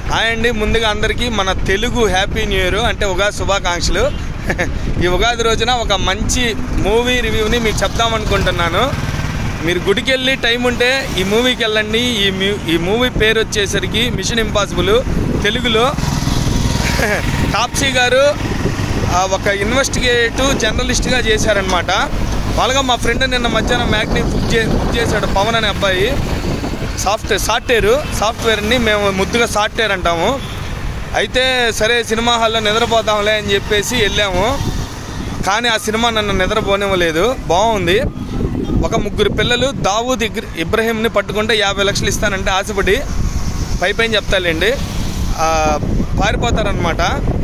hi అండి ముందుగా అందరికీ మన తెలుగు హ్యాపీ న్యూ ఇయర్ అంటే ఉగాది శుభాకాంక్షలు ఈ ఉగాది రోజున ఒక మంచి మూవీ రివ్యూని మీకు చెప్దామనుకుంటున్నాను మీరు గుడికి వెళ్ళి టైం ఉంటే ఈ మూవీకి వెళ్ళండి ఈ మ్యూ ఈ మూవీ పేరు వచ్చేసరికి మిషన్ ఇంపాసిబుల్ తెలుగులో తాప్సీ గారు ఆ, ఒక ఇన్వెస్టిగేటివ్ జర్నలిస్ట్గా చేశారనమాట వాళ్ళగా మా ఫ్రెండ్ నిన్న మధ్యాహ్నం మ్యాగ్ని బుక్ చే బుక్ చేశాడు పవన్ అనే అబ్బాయి సాఫ్ట్వేర్ సాఫ్ట్వేర్ సాఫ్ట్వేర్ని మేము ముద్దుగా సాఫ్ట్వేర్ అంటాము అయితే సరే సినిమా హాల్లో నిద్రపోతాంలే అని చెప్పేసి వెళ్ళాము కానీ ఆ సినిమా నన్ను నిద్రపోనివ్వలేదు బాగుంది ఒక ముగ్గురు పిల్లలు దావూద్ ఇగ్ర- ఇబ్రహీంని పట్టుకుంటే యాభై లక్షలు ఇస్తానంటే ఆశపడి పై పైన చెప్తాలేండి ఆ, పారిపోతారనమాట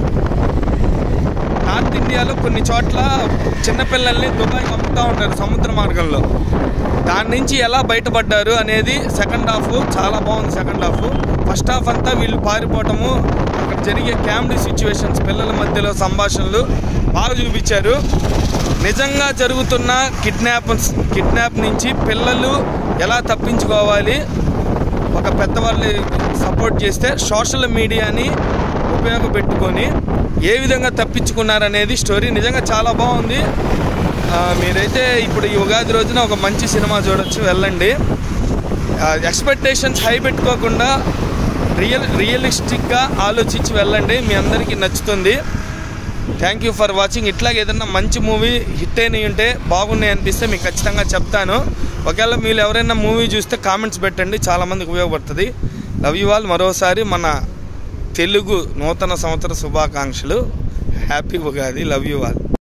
నార్త్ ఇండియాలో కొన్ని చోట్ల చిన్నపిల్లల్ని దుబాయ్ పంపుతూ ఉంటారు సముద్ర మార్గంలో దాని నుంచి ఎలా బయటపడ్డారు అనేది సెకండ్ హాఫ్ చాలా బాగుంది సెకండ్ హాఫ్ ఫస్ట్ హాఫ్ అంతా వీళ్ళు పారిపోవటము అక్కడ జరిగే క్యామ్డీ సిచ్యువేషన్స్ పిల్లల మధ్యలో సంభాషణలు బాగా చూపించారు నిజంగా జరుగుతున్న కిడ్నాప్ కిడ్నాప్ నుంచి పిల్లలు ఎలా తప్పించుకోవాలి ఒక పెద్దవాళ్ళు సపోర్ట్ చేస్తే సోషల్ మీడియాని ఉపయోగపెట్టుకొని ఏ విధంగా తప్పించుకున్నారనేది స్టోరీ నిజంగా చాలా బాగుంది ఆ, మీరైతే ఇప్పుడు ఈ ఉగాది రోజున ఒక మంచి సినిమా చూడొచ్చు వెళ్ళండి ఎక్స్పెక్టేషన్స్ హై పెట్టుకోకుండా రియల్ రియలిస్టిక్గా ఆలోచించి వెళ్ళండి మీ అందరికీ నచ్చుతుంది థ్యాంక్ యూ ఫర్ వాచింగ్ ఇట్లాగే ఏదైనా మంచి మూవీ హిట్ అయినవి ఉంటే బాగున్నాయి అనిపిస్తే మీకు ఖచ్చితంగా చెప్తాను ఒకవేళ మీరు ఎవరైనా మూవీ చూస్తే కామెంట్స్ పెట్టండి చాలామందికి ఉపయోగపడుతుంది లవ్ యూ ఆల్ మరోసారి మన తెలుగు నూతన సంవత్సర శుభాకాంక్షలు happy Ugadi love you all